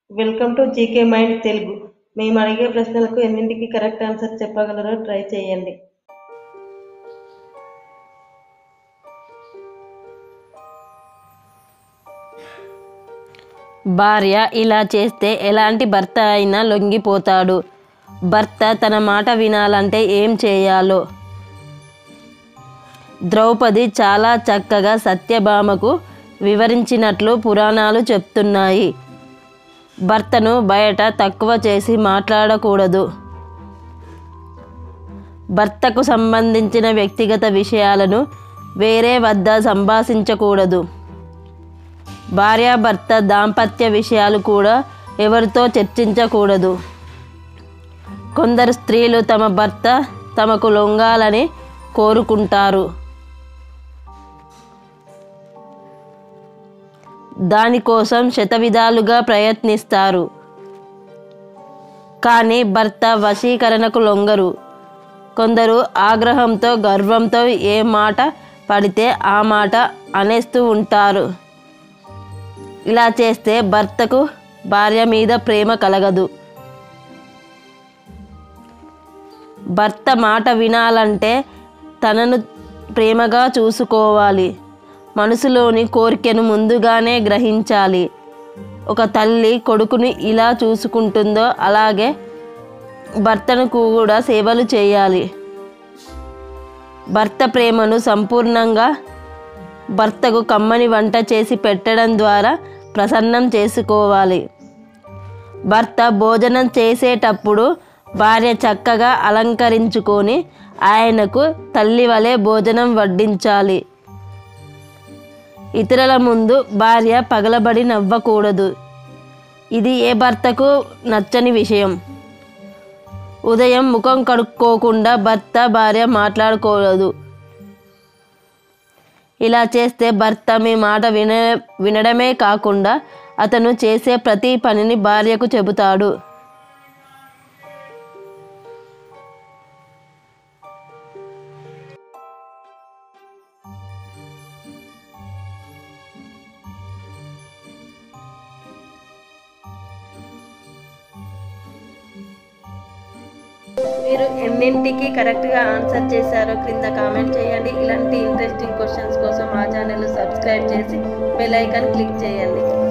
welcome to GK mind Telugu మేము అడిగే ప్రశ్నలకు ఎన్నింటికి కరెక్ట్ ఆన్సర్ చెప్పగలరో ట్రై చేయండి భార్య ఇలా చేస్తే ఎలాంటి భర్త అయినా లొంగిపోతాడు భర్త తన మాట వినాలంటే ఏం చేయాలో ద్రౌపది చాలా చక్కగా సత్యభామకు వివరించినట్లు పురాణాలు చెప్తున్నాయి భర్తను బయట తక్కువ చేసి మాట్లాడకూడదు భర్తకు సంబంధించిన వ్యక్తిగత విషయాలను వేరే వద్ద సంభాషించకూడదు భార్యాభర్త దాంపత్య విషయాలు కూడా ఎవరితో చర్చించకూడదు కొందరు స్త్రీలు తమ భర్త తమకు లొంగాలని కోరుకుంటారు దానికోసం శతవిధాలుగా ప్రయత్నిస్తారు కానీ భర్త వశీకరణకు లొంగరు కొందరు ఆగ్రహంతో గర్వంతో ఏ మాట పడితే ఆ మాట అనేస్తూ ఉంటారు ఇలా చేస్తే భర్తకు భార్య మీద ప్రేమ కలగదు భర్త మాట వినాలంటే తనను ప్రేమగా చూసుకోవాలి మనసులోని కోరికను ముందుగానే గ్రహించాలి ఒక తల్లి కొడుకుని ఇలా చూసుకుంటుందో అలాగే భర్తను కూడా సేవలు చేయాలి భర్త ప్రేమను సంపూర్ణంగా భర్తకు కమ్మని వంట చేసి పెట్టడం ద్వారా ప్రసన్నం చేసుకోవాలి భర్త భోజనం చేసేటప్పుడు భార్య చక్కగా అలంకరించుకొని ఆయనకు తల్లి వలె భోజనం వడ్డించాలి ఇతరుల ముందు భార్య పగలబడి నవ్వకూడదు ఇది ఏ భర్తకు నచ్చని విషయం ఉదయం ముఖం కడుక్కోకుండా భర్త భార్య మాట్లాడుకోలేదు ఇలా చేస్తే భర్త మీ మాట విన వినడమే కాకుండా అతను చేసే ప్రతి పనిని భార్యకు చెబుతాడు మీరు ఎన్నింటికి కరెక్ట్గా ఆన్సర్ చేశారో క్రింద కామెంట్ చేయండి ఇలాంటి ఇంట్రెస్టింగ్ క్వశ్చన్స్ కోసం మా ఛానల్ సబ్స్క్రైబ్ చేసి బెల్ ఐకాన్ క్లిక్ చేయండి